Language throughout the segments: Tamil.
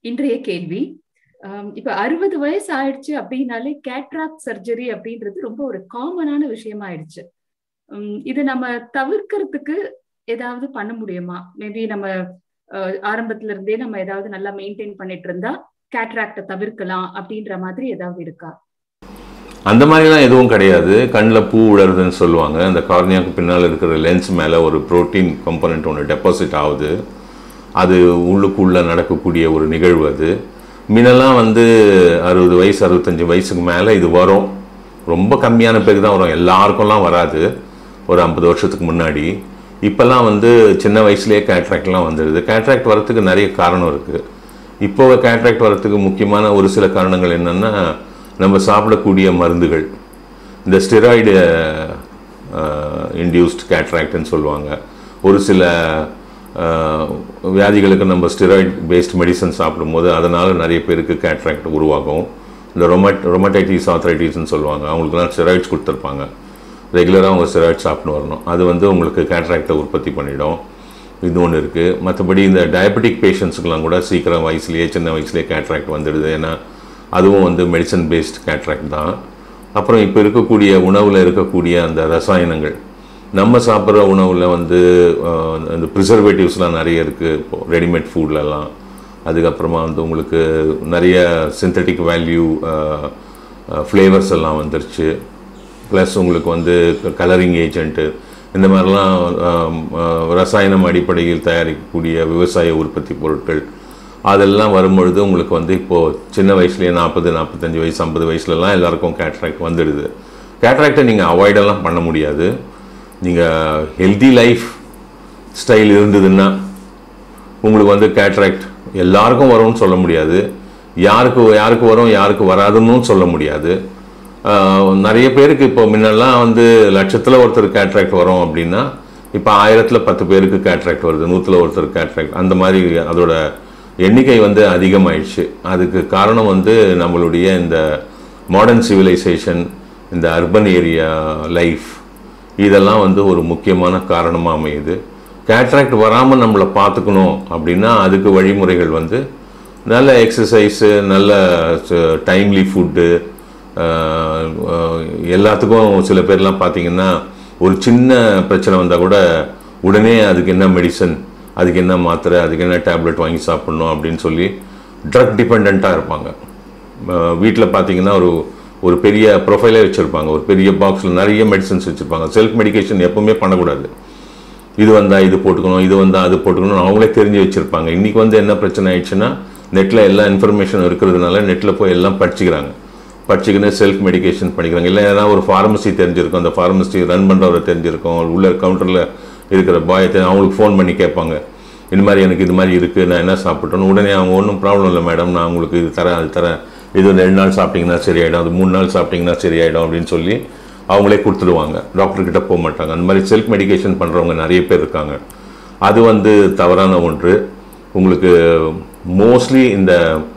இன்றைய கேள்வி ஆம், இப்ப அறுபது வயசு ஆயிடுச்சு அப்படின்னாலே கேட்ராக் சர்ஜரி அப்படின்றது ரொம்ப ஒரு காமனான விஷயமா ஆயிடுச்சு உம், இது நம்ம தவிர்க்கிறதுக்கு ஏதாவது பண்ண முடியுமா மேபி நம்ம அஹ், ஆரம்பத்துல இருந்தே நம்ம ஏதாவது நல்லா மெயின்டைன் பண்ணிட்டு இருந்தா கேட்ராக்ட தவிர்க்கலாம் அப்படின்ற மாதிரி ஏதாவது இருக்கா அந்த மாதிரிலாம் எதுவும் கிடையாது கண்ணில் பூ விழறதுன்னு சொல்லுவாங்க அந்த கார்னியாக்கு பின்னால் இருக்கிற லென்ஸ் மேலே ஒரு புரோட்டீன் கம்பனண்ட் ஒன்று டெபாசிட் ஆகுது அது உள்ளுக்குள்ளே நடக்கக்கூடிய ஒரு நிகழ்வு அது முன்னெல்லாம் வந்து அறுபது வயசு அறுபத்தஞ்சு வயசுக்கு மேலே இது வரும் ரொம்ப கம்மியான பேருக்கு தான் வரும் எல்லாருக்கும்லாம் வராது ஒரு ஐம்பது வருஷத்துக்கு முன்னாடி இப்போல்லாம் வந்து சின்ன வயசுலேயே கேட்ராக்ட்லாம் வந்துடுது கேட்ராக்ட் வரத்துக்கு நிறைய காரணம் இருக்குது இப்போ கேட்ராக்ட் வரத்துக்கு முக்கியமான ஒரு சில காரணங்கள் என்னென்னா நம்ம சாப்பிடக்கூடிய மருந்துகள் இந்த ஸ்டெராய்டு இன்டியூஸ்ட் கேட்ராக்ட்னு சொல்லுவாங்க ஒரு சில அஹ், வியாதிகளுக்கு நம்ம ஸ்டெராய்ட் பேஸ்ட் மெடிசன் சாப்பிடும்போது அதனால் நிறைய பேருக்கு கேட்ராக்ட் உருவாகும் இந்த ரொமட் ரொமடைட்டிஸ் ஆத்ரைட்டிஸ்னு சொல்லுவாங்க அவங்களுக்குலாம் ஸ்டெராய்ட்ஸ் கொடுத்துருப்பாங்க ரெகுலராக அவங்க ஸ்டெராய்ட் சாப்பிட்டு வரணும் அது வந்து உங்களுக்கு கேட்ராக்டை உற்பத்தி பண்ணிடும் இது ஒன்று இருக்குது மற்றபடி இந்த டயபெட்டிக் பேஷண்ட்ஸுக்கெலாம் கூட சீக்கிரம் வயசுலேயே சின்ன வயசுலேயே கேட்ராக்ட் வந்துடுது ஏன்னா அதுவும் வந்து மெடிசன் பேஸ்ட் கேட்ராக்ட் தான் அப்புறம் இப்போ இருக்கக்கூடிய உணவில் இருக்கக்கூடிய அந்த ரசாயனங்கள் நம்ம சாப்பிட்ற உணவில் வந்து அஹ், இந்த ப்ரிசர்வேட்டிவ்ஸ்லாம் நிறைய இருக்குது இப்போ ரெடிமேட் ஃபுட்லலாம் அதுக்கப்புறமா வந்து உங்களுக்கு நிறைய சிந்தட்டிக் வேல்யூ ஃப்ளேவர்ஸ் எல்லாம் வந்துருச்சு ப்ளஸ் உங்களுக்கு வந்து கலரிங் ஏஜென்ட்டு இந்த மாதிரிலாம் ஆம், ஆஹ், ரசாயனம் அடிப்படையில் தயாரிக்கக்கூடிய விவசாய உற்பத்தி பொருட்கள் அதெல்லாம் வரும்பொழுது உங்களுக்கு வந்து இப்போது சின்ன வயசுலேயே நாற்பது நாற்பத்தஞ்சு வயசு ஐம்பது வயசுலலாம் எல்லாருக்கும் கேட்ராக்ட் வந்துடுது கேட்ராக்டை நீங்கள் அவாய்டெல்லாம் பண்ண முடியாது நீங்கள் ஹெல்தி லைஃப் ஸ்டைல் இருந்ததுன்னா உங்களுக்கு வந்து கேட்ராக்ட் எல்லாருக்கும் வரும்னு சொல்ல முடியாது யாருக்கு யாருக்கு வரும் யாருக்கு வராதுன்னு சொல்ல முடியாது ஆஹ் நிறைய பேருக்கு இப்போ முன்னெல்லாம் வந்து லட்சத்தில் ஒருத்தர் கேட்ராக்ட் வரும் அப்படின்னா இப்போ ஆயிரத்தில் பத்து பேருக்கு கேட்ராக்ட் வருது நூற்றில் ஒருத்தர் கேட்ராக்ட் அந்த மாதிரி அதோட எண்ணிக்கை வந்து அதிகமாயிடுச்சு அதுக்கு காரணம் வந்து நம்மளுடைய இந்த மாடர்ன் சிவிலைசேஷன் இந்த அர்பன் ஏரியா லைஃப் இதெல்லாம் வந்து ஒரு முக்கியமான காரணமாக அமையுது கேட்ராக்ட் வராமல் நம்மளை பார்த்துக்கணும் அப்படின்னா அதுக்கு வழிமுறைகள் வந்து நல்ல எக்ஸசைஸு நல்ல டைம்லி ஃபுட்டு எல்லாத்துக்கும் சில பேர்லாம் பார்த்தீங்கன்னா ஒரு சின்ன பிரச்சனை வந்தால் கூட உடனே அதுக்கு என்ன மெடிசன் அதுக்கு என்ன மாத்திரை அதுக்கு என்ன டேப்லெட் வாங்கி சாப்பிடணும் அப்படின்னு சொல்லி ட்ரக் டிபெண்ட்டாக இருப்பாங்க வீட்டில் பார்த்தீங்கன்னா ஒரு ஒரு பெரிய ப்ரொஃபைலே வச்சுருப்பாங்க ஒரு பெரிய பாக்ஸில் நிறைய மெடிசன்ஸ் வச்சுருப்பாங்க செல்ஃப் மெடிகேஷன் எப்பவுமே பண்ணக்கூடாது இது வந்தால் இது போட்டுக்கணும் இது வந்தால் அது போட்டுக்கணும் அவங்களே தெரிஞ்சு வச்சுருப்பாங்க இன்றைக்கி வந்து என்ன பிரச்சனை ஆயிடுச்சுன்னா நெட்டில் எல்லா இன்ஃபர்மேஷன் இருக்கிறதுனால நெட்டில் போய் எல்லாம் படிச்சுக்கிறாங்க படிச்சுக்கின்னு செல்ஃப் மெடிகேஷன் பண்ணிக்கிறாங்க இல்லை ஏன்னா ஒரு ஃபார்மசி தெரிஞ்சிருக்கும் அந்த ஃபார்மசி ரன் பண்ணுறவரை தெரிஞ்சிருக்கும் உள்ள கவுண்டரில் இருக்கிற பாயை தெரியும் அவங்களுக்கு ஃபோன் பண்ணி கேட்பாங்க இந்த மாதிரி எனக்கு இது மாதிரி இருக்குது நான் என்ன சாப்பிட்டோன்னு உடனே அவங்க ஒன்றும் ப்ராப்ளம் இல்லை மேடம் நான் உங்களுக்கு இது தரேன் அது தரேன் இது வந்து ரெண்டு நாள் சாப்பிட்டீங்கன்னா சரியாயிடும் அது மூணு நாள் சாப்பிட்டீங்கன்னா சரியாயிடும் அப்படின்னு சொல்லி அவங்களே கொடுத்துடுவாங்க டாக்டர்கிட்ட போக மாட்டாங்க அந்த மாதிரி செல்ஃப் மெடிகேஷன் பண்ணுறவங்க நிறைய பேர் இருக்காங்க அது வந்து தவறான ஒன்று உங்களுக்கு மோஸ்ட்லி இந்த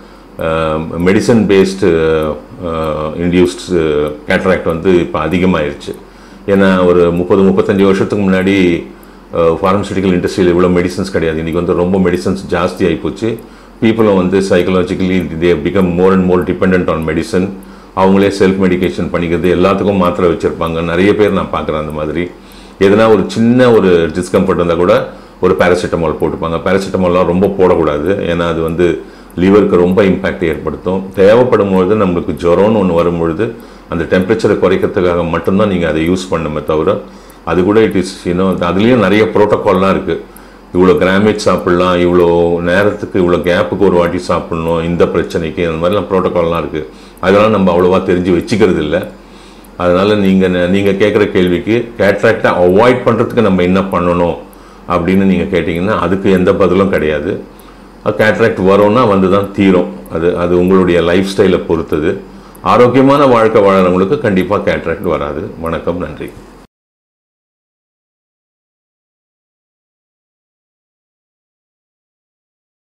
மெடிசன் பேஸ்டு இன்டியூஸ்ட் கேட்ராக்ட் வந்து இப்போ அதிகமாயிருச்சு ஏன்னா ஒரு முப்பது முப்பத்தஞ்சு வருஷத்துக்கு முன்னாடி ஃபார்மசூட்டிக்கல் இண்டஸ்ட்ரியில் இவ்வளோ மெடிசன்ஸ் கிடையாது இன்றைக்கி வந்து ரொம்ப மெடிசன்ஸ் ஜாஸ்தி ஆகிப்போச்சு பீப்புளும் வந்து psychologically they become more and more depend on medicine அவங்களே செல்ஃப் மெடிகேஷன் பண்ணிக்கிறது எல்லாத்துக்கும் மாத்திரை வச்சுருப்பாங்க நிறைய பேர் நான் பார்க்குறேன் அந்த மாதிரி எதனா ஒரு சின்ன ஒரு டிஸ்கம்ஃபர்ட் வந்தால் கூட ஒரு பேராசிட்டமால் போட்டுப்பாங்க பேராசிட்டமால்லாம் ரொம்ப போடக்கூடாது ஏன்னா அது வந்து லிவருக்கு ரொம்ப இம்பேக்ட் ஏற்படுத்தும் தேவைப்படும் பொழுது நம்மளுக்கு ஜுரம்னு ஒன்று வரும்பொழுது அந்த டெம்பரேச்சரை குறைக்கிறதுக்காக மட்டும்தான் நீங்கள் அதை யூஸ் பண்ணுமே தவிர அது கூட இட் இஸ் யூனோ அதுலேயும் நிறைய ப்ரோட்டோக்கால்லாம் இருக்குது இவ்வளோ கிராமேஜ் சாப்பிட்லாம் இவ்வளோ நேரத்துக்கு இவ்வளோ கேப்புக்கு ஒரு வாட்டி சாப்பிட்ணும் இந்த பிரச்சனைக்கு அந்த மாதிரிலாம் ப்ரோட்டோக்கால்லாம் இருக்குது அதெல்லாம் நம்ம அவ்வளோவா தெரிஞ்சு வச்சுக்கிறது இல்லை அதனால் நீங்கள் நீங்கள் கேட்குற கேள்விக்கு கேட்ராக்டை அவாய்ட் பண்ணுறதுக்கு நம்ம என்ன பண்ணணும் அப்படின்னு நீங்கள் கேட்டிங்கன்னா அதுக்கு எந்த பதிலும் கிடையாது கேட்ராக்ட் வரும்னா வந்து தான் தீரும் அது அது உங்களுடைய லைஃப் ஸ்டைலை பொறுத்தது ஆரோக்கியமான வாழ்க்கை வாழறவங்களுக்கு கண்டிப்பாக கேட்ராக்ட் வராது வணக்கம் நன்றி